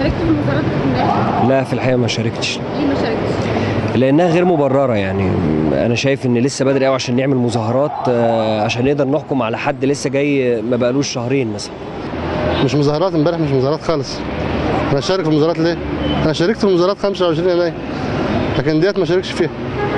شاركت في المظاهرات اللي امبارح؟ لا في الحقيقه ما شاركتش ليه ما شاركتش؟ لانها غير مبرره يعني انا شايف ان لسه بدري قوي عشان نعمل مظاهرات آه، عشان نقدر نحكم على حد لسه جاي ما بقالوش شهرين مثلا مش مظاهرات امبارح مش مظاهرات خالص انا شارك في المظاهرات ليه؟ انا شاركت في مظاهرات 25 يناير لكن ديت ما شاركش فيها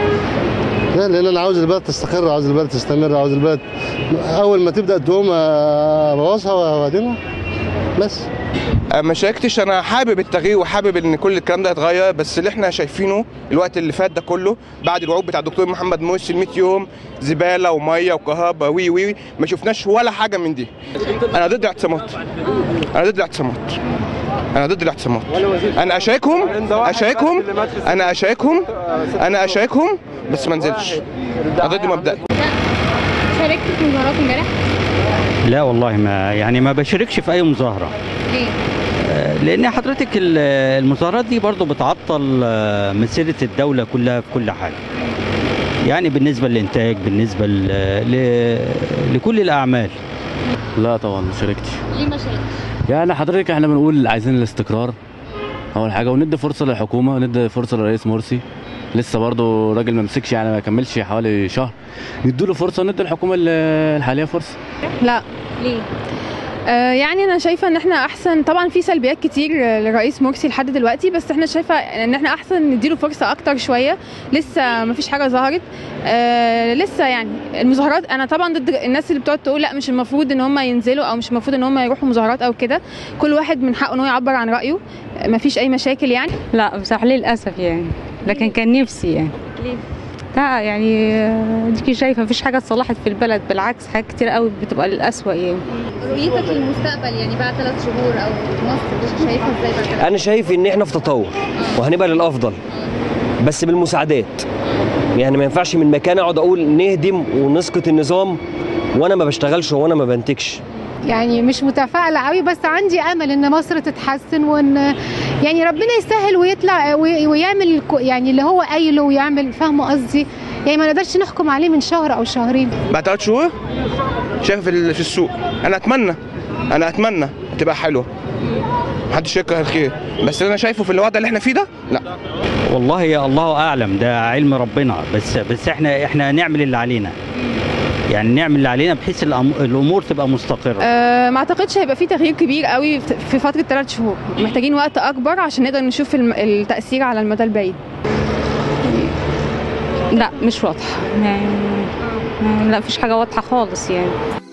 لا لان انا عاوز البلد تستقر عاوز البلد تستمر عاوز البلد اول ما تبدا تقوم ابوظها وادينها بس ما شاركتش انا حابب التغيير وحابب ان كل الكلام ده يتغير بس اللي احنا شايفينه الوقت اللي فات ده كله بعد الوعود بتاع الدكتور محمد مرسي ال 100 يوم زباله وميه وكهرباء وي وي ما شفناش ولا حاجه من دي انا ضد الاعتصامات انا ضد الاعتصامات انا ضد الاعتصامات انا اشاركهم اشاركهم انا اشاركهم انا اشاركهم بس ما انزلش انا ضد مبدأ شاركت في مظاهرات امبارح؟ لا والله ما يعني ما بشاركش في اي مظاهره ليه؟ آه، لان حضرتك ال- المظاهرات دي برضو بتعطل آه، مسيره الدوله كلها في كل حاجه يعني بالنسبه للانتاج بالنسبه ل... ل... لكل الاعمال لا طبعا ما شاركتش ليه ما شاركتش؟ يعني حضرتك احنا بنقول عايزين الاستقرار اول حاجه وندي فرصه للحكومه وندي فرصه للرئيس مرسي لسه برضه راجل ما مسكش يعني ما كملش حوالي شهر نديله فرصه وندي الحكومه ال- الحاليه فرصه لا ليه؟ آه يعني انا شايفه ان احنا احسن طبعا في سلبيات كتير آه، للرئيس مرسي لحد دلوقتي بس احنا شايفه ان احنا احسن نديله فرصه اكتر شويه لسه ما فيش حاجه ظهرت آه لسه يعني المظاهرات انا طبعا ضد الناس اللي بتقعد تقول لا مش المفروض ان هم ينزلوا او مش المفروض ان هم يروحوا مظاهرات او كده كل واحد من حقه ان هو يعبر عن رايه ما فيش اي مشاكل يعني لا بصراحة للأسف يعني لكن كان نفسي يعني ليه؟ لا يعني آه، ديكي شايفة مفيش حاجة اتصلحت في البلد بالعكس حاجات كتير قوي بتبقى للأسوأ يعني رؤيتك للمستقبل يعني بعد ثلاث شهور او مصر شايفها ازاي بعد ثلاث انا شايف ان احنا في تطور وهنبقى للافضل بس بالمساعدات يعني ما ينفعش من مكان اقعد اقول نهدم ونسقط النظام وانا ما بشتغلش وانا ما بنتجش يعني مش متفائلة قوي بس عندي أمل إن مصر تتحسن وإن يعني ربنا يسهل ويطلع وي- ويعمل كو- يعني اللي هو قايله ويعمل فاهمه قصدي يعني ما نقدرش نحكم عليه من شهر أو شهرين بعد ثلاث شهور شايف في ال- في السوق انا اتمنى انا اتمنى تبقى حلوه محدش يكره الخير بس اللي انا شايفه في الوضع اللي احنا فيه ده لا والله يا الله اعلم ده علم ربنا بس بس احنا احنا نعمل اللي علينا يعني نعمل اللي علينا بحيث الأم- الامور تبقى مستقره آه ما اعتقدش هيبقى في تغيير كبير قوي في فتره ثلاث شهور محتاجين وقت اكبر عشان نقدر نشوف الم- التاثير على المدى البعيد لا مش واضحة يعني لا مفيش حاجة واضحة خالص يعني